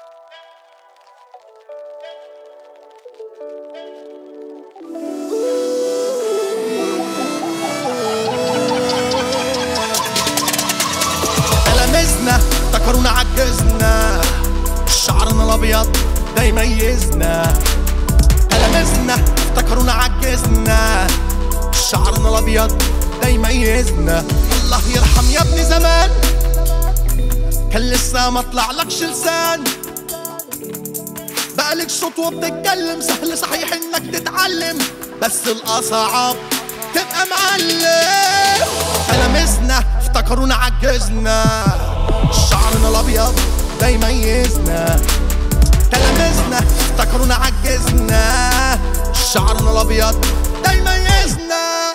تلامذنا افتكرونا عجزنا شعرنا الابيض ده يميزنا تلامذنا افتكرونا عجزنا شعرنا الابيض ده يميزنا الله يرحم يا ابني زمان كان لسه ما طلعلكش لسان بقالك صوت وبتتكلم سهل صحيح انك تتعلم بس الاصعب تبقى معلم تلامذنا افتكرونا عجزنا شعرنا الابيض ده يميزنا تلامذنا افتكرونا عجزنا شعرنا الابيض ده يميزنا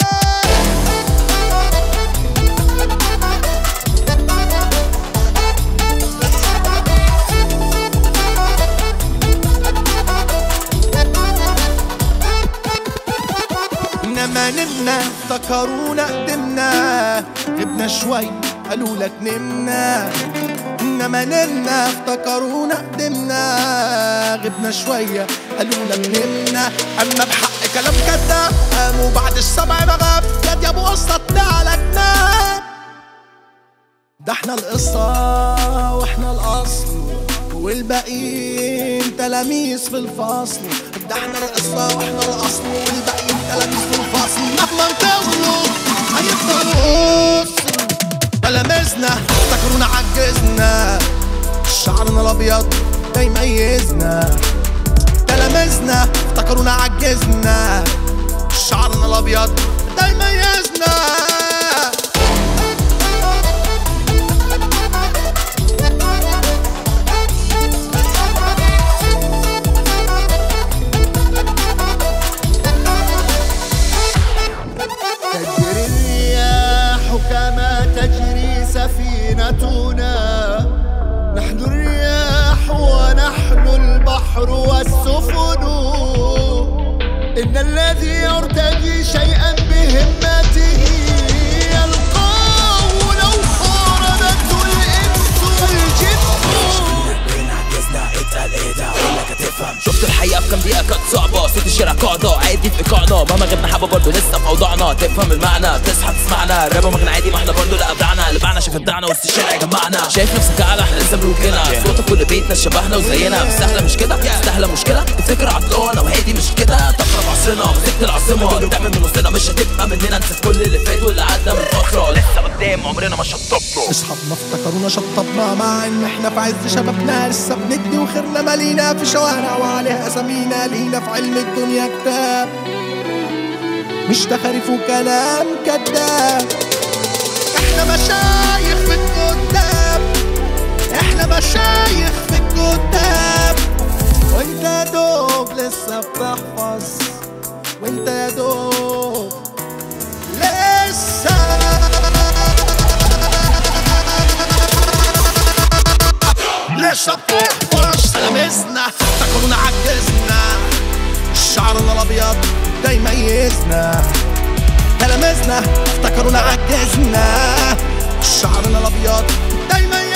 انما نمنا افتكرونا قدمنا غبنا شوي قالوا لك نمنا انما نمنا افتكرونا قدمنا غبنا شوية قالوا لك نمنا اما بحق كلام كذاب قاموا بعد السبع مغاب يا ابو قصة على جناب ده احنا القصة واحنا الاصل والباقيين تلاميذ في الفصل ده احنا القصة واحنا الاصل والباقيين تلاميذ في الفصل مهما نطولوا هيفضلوا أصل تلاميذنا افتكرونا عجزنا شعرنا الابيض ده يميزنا تلاميذنا افتكرونا عجزنا شعرنا الابيض ده يميزنا تجري الرياح كما تجري سفينتنا نحن الرياح ونحن البحر والسفن إن الذي يرتجي شيئا بهمته يلقاه لو قارنته الإنس والجن شفت الحقيقة في كام دقيقة كانت صعبة صوت الشارع قاعدة عادي في إيقاعنا مهما غبنا حبة برضه لسه في أوضاعنا تفهم المعنى تصحى تسمعنا الراب مغنى عادي ما احنا برضه لا أبدعنا اللي بعنا شاف إبداعنا وسط الشارع جمعنا شايف نفسك أعلى احنا لسه ملوكنا صوتك كل بيت ناس شبهنا وزينا بس سهلة مش كده سهلة مشكلة تفتكر عطلانة وهادي مش كده طفرة في عصرنا مسكت العاصمة اللي بتعمل من وسطنا مش هتبقى مننا نسيت كل اللي فات واللي عدى من فترة لسه قدام عمرنا ما شطبنا اصحابنا افتكرونا شطبنا مع ان احنا في عز شبابنا لسه بندي وخيرنا مالينا في شوارع وعليها اسامينا لينا في علم الدنيا كتاب مش تخاريف وكلام كداب احنا مشايخ في الكتاب احنا مشايخ في الكتاب وانت يا دوب لسه بتحفظ وانت يا دوب لسه لسه بتحفظ تلاميذنا افتكرونا عجزنا شعرنا الابيض ده يميزنا تلاميذنا افتكرونا عجزنا شعرنا الابيض ده يميزنا